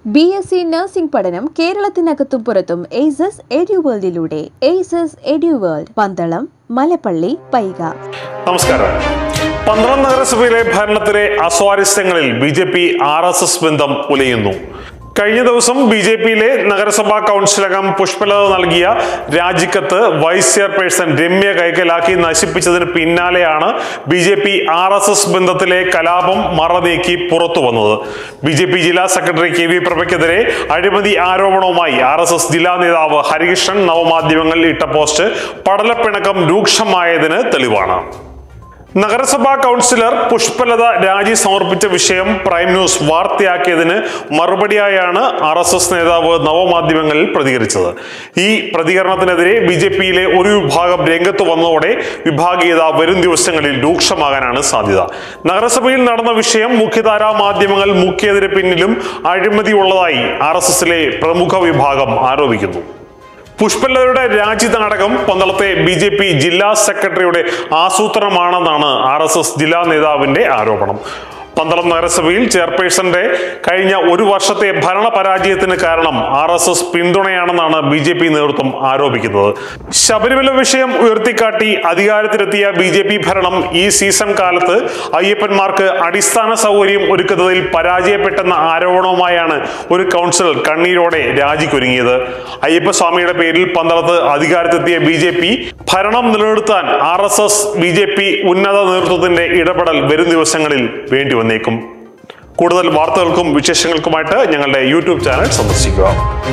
B S C nursing പഠനം കേരളത്തിനകത്തും പുറത്തും എയ്സസ് എഡ്യൂവേൾഡിലൂടെ എയ്സസ് എഡ്യൂവേൾഡ് പന്തളം മലപ്പള്ളി പൈക നമസ്കാരം പന്തളം നഗരസഭയിലെ ഭരണത്തിലെ അസ്വാരസ്യങ്ങളിൽ B J P R S S ബന്ധം ഉലയുന്നു കഴിഞ്ഞ ദിവസം ബി ജെ പിയിലെ നഗരസഭാ കൗൺസിലകം പുഷ്പലത നൽകിയ രാജിക്കത്ത് വൈസ് ചെയർപേഴ്സൺ രമ്യ കൈക്കലാക്കി നശിപ്പിച്ചതിന് പിന്നാലെയാണ് B J P R S S ബന്ധത്തിലെ കലാപം മറനീക്കി പുറത്തു വന്നത് ബി ജെ പി ജില്ലാ സെക്രട്ടറി കെ വി പ്രഭയ്ക്കെതിരെ അഴിമതി ആരോപണവുമായി ആർ എസ് എസ് ജില്ലാ നേതാവ് ഹരികൃഷ്ണൻ നവമാധ്യമങ്ങളിൽ ഇട്ട പോസ്റ്റ് പടലപ്പിണക്കം രൂക്ഷമായതിന് തെളിവാണ് നഗരസഭാ കൗൺസിലർ പുഷ്പലത രാജി സമർപ്പിച്ച വിഷയം പ്രൈം ന്യൂസ് വാർത്തയാക്കിയതിന് മറുപടിയായാണ് ആർ എസ് എസ് നേതാവ് നവമാധ്യമങ്ങളിൽ പ്രതികരിച്ചത് ഈ പ്രതികരണത്തിനെതിരെ ബി ജെ പിയിലെ ഒരു വിഭാഗം രംഗത്ത് വന്നതോടെ വിഭാഗീയത വരും ദിവസങ്ങളിൽ രൂക്ഷമാകാനാണ് സാധ്യത നഗരസഭയിൽ നടന്ന വിഷയം മുഖ്യധാരാ മാധ്യമങ്ങൾ മുഖ്യതിന് പിന്നിലും അഴിമതി ഉള്ളതായി ആർ എസ് എസിലെ പ്രമുഖ വിഭാഗം ആരോപിക്കുന്നു പുഷ്പലതയുടെ രാജി നാടകം പന്തളത്തെ ബി ജെ പി ജില്ലാ സെക്രട്ടറിയുടെ ആസൂത്രണമാണെന്നാണ് ആർ എസ് എസ് ജില്ലാ നേതാവിന്റെ ആരോപണം പന്തളം നഗരസഭയിൽ ചെയർപേഴ്സന്റെ കഴിഞ്ഞ ഒരു വർഷത്തെ ഭരണ പരാജയത്തിന് കാരണം ആർ എസ് എസ് പിന്തുണയാണെന്നാണ് ബി ജെ പി നേതൃത്വം ആരോപിക്കുന്നത് ശബരിമല വിഷയം ഉയർത്തിക്കാട്ടി അധികാരത്തിലെത്തിയ ബി ജെ പി ഭരണം ഈ സീസൺ കാലത്ത് അയ്യപ്പന്മാർക്ക് അടിസ്ഥാന സൗകര്യം ഒരുക്കുന്നതിൽ പരാജയപ്പെട്ടെന്ന ആരോപണവുമായാണ് ഒരു കൗൺസിലർ കണ്ണീരോടെ രാജിക്കൊരുങ്ങിയത് അയ്യപ്പസ്വാമിയുടെ പേരിൽ പന്തളത്ത് അധികാരത്തെത്തിയ ബി ജെ പി ഭരണം നിലനിർത്താൻ R S S B J P ഉന്നത നേതൃത്വത്തിന്റെ ഇടപെടൽ വരും ദിവസങ്ങളിൽ വേണ്ടി വന്നേക്കും കൂടുതൽ വാർത്തകൾക്കും വിശേഷങ്ങൾക്കുമായിട്ട് ഞങ്ങളുടെ യൂട്യൂബ് ചാനൽ സന്ദർശിക്കുക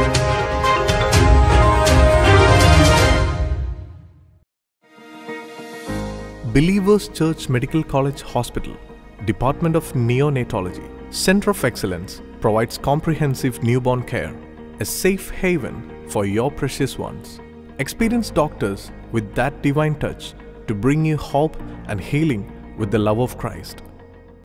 Believers Church Medical College Hospital, Department of Neonatology, Center of Excellence provides comprehensive newborn care, a safe haven for your precious ones. Experienced doctors with that divine touch to bring you hope and healing with the love of Christ.